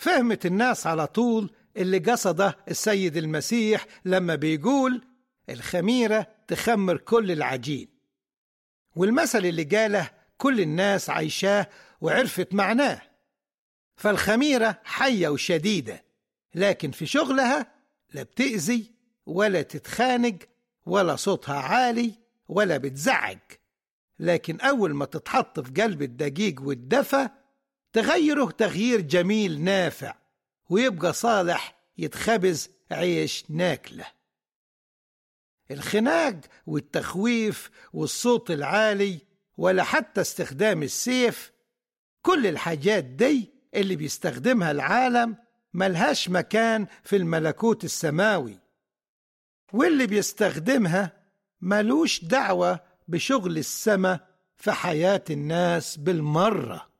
فهمت الناس على طول اللي قصده السيد المسيح لما بيقول الخميرة تخمر كل العجين والمثل اللي قاله كل الناس عايشاه وعرفت معناه فالخميرة حية وشديدة لكن في شغلها لا بتأذي ولا تتخانق ولا صوتها عالي ولا بتزعج لكن أول ما تتحط في قلب الدقيق والدفى تغيره تغيير جميل نافع ويبقى صالح يتخبز عيش ناكله الخناق والتخويف والصوت العالي ولا حتى استخدام السيف كل الحاجات دي اللي بيستخدمها العالم ملهاش مكان في الملكوت السماوي واللي بيستخدمها ملوش دعوة بشغل السماء في حياة الناس بالمرة